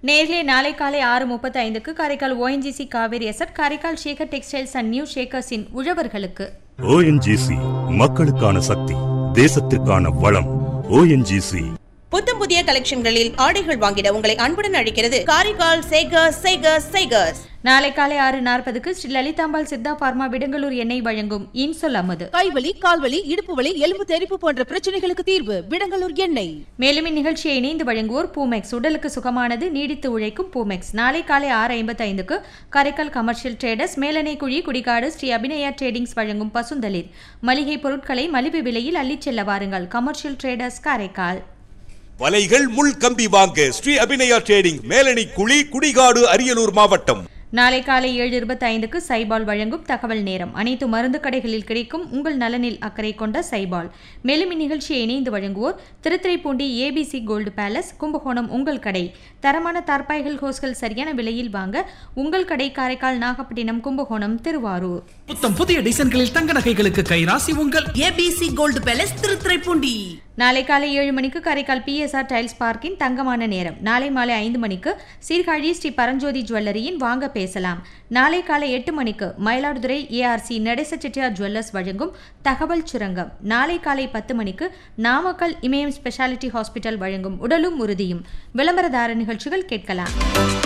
நேரிலே நாளை காலை ஆறு முப்பத்தி ஐந்துக்கு Karaikal ONGC Kaveri asset Karaikal Shekar textiles and new ஷேக்கர்ஸின் உழவர்களுக்கு ஓஎன்ஜிசி மக்களுக்கான சக்தி தேசத்திற்கான வளம் ஓஎன்ஜிசி புத்தம் புதிய கலெக்ஷன்களில் ஆடைகள் வாங்கிட உங்களை அன்புடன் அழைக்கிறது காரைக்கால் சேகர்ஸ் சேகர்ஸ் சேகர்ஸ் நாளை காலை ஆறு நாற்பதுக்கு ஸ்ரீ லலிதாம்பாள் சித்தா பார்மா விடங்கலூர் எண்ணெய் வழங்கும் இன்சொல் அமது கைவலி கால்வலி இடுப்பு வலி எலும்பு தெறிப்பு போன்ற பிரச்சனைகளுக்கு தீர்வு விடங்கலூர் எண்ணெய் மேலும் இந்நிகழ்ச்சியை இணைந்து வழங்குவோர் பூமெக்ஸ் உடலுக்கு சுகமானது நீடித்து உழைக்கும் பூமெக்ஸ் நாளை காலை ஆறு ஐம்பத்தி ஐந்துக்கு காரைக்கால் கமர்ஷியல் ட்ரேடர்ஸ் மேலனை குழி குடிகாடு ஸ்ரீ அபிநயா ட்ரேடிங்ஸ் வழங்கும் பசுந்தளிர் மளிகை பொருட்களை மலிவு விலையில் அள்ளிச் செல்ல வாருங்கள் கமர்ஷியல் ட்ரேடர்ஸ் காரைக்கால் வலைகள் முள் கம்பி வாங்க ஸ்ரீ அபிநயா ட்ரேடிங் மேலணி குழி குடிகாடு அரியலூர் மாவட்டம் நாளை காலை ஏழு இருபத்தி ஐந்துக்கு சைபால் வழங்கும் தகவல் நேரம் அனைத்து மருந்து கடைகளில் கிடைக்கும் உங்கள் நலனில் அக்கறை கொண்ட சைபால் மேலும் இந்நிகழ்ச்சியை இணைந்து வழங்குவோர் Thiruthuraipoondi ABC gold palace Kumbakonam உங்கள் கடை தரமான தார்பாய்கள் ஹோஸ்கள் சரியான விலையில் வாங்க உங்கள் கடை காரைக்கால் நாகப்பட்டினம் கும்பகோணம் திருவாரூர் புத்தம் புதிய டிசைன்களில் தங்க நகைகளுக்கு கைராசி உங்கள் ஏபிசி கோல்டு பேலஸ் திருத்துறைப்பூண்டி நாளை காலை ஏழு மணிக்கு காரைக்கால் பிஎஸ்ஆர் டைல்ஸ் பார்க்கின் தங்கமான நேரம் நாளை மாலை ஐந்து மணிக்கு சீர்காழி ஸ்ரீ பரஞ்சோதி ஜுவல்லரியின் வாங்க பேசலாம் நாளை காலை எட்டு மணிக்கு மயிலாடுதுறை ஏஆர்சி நடேச செட்டியார் ஜுவல்லர்ஸ் வழங்கும் தகவல் சுரங்கம் நாளை காலை பத்து மணிக்கு நாமக்கல் இமயம் ஸ்பெஷாலிட்டி ஹாஸ்பிட்டல் வழங்கும் உடலும் உறுதியும் விளம்பரதார நிகழ்ச்சிகள் கேட்கலாம்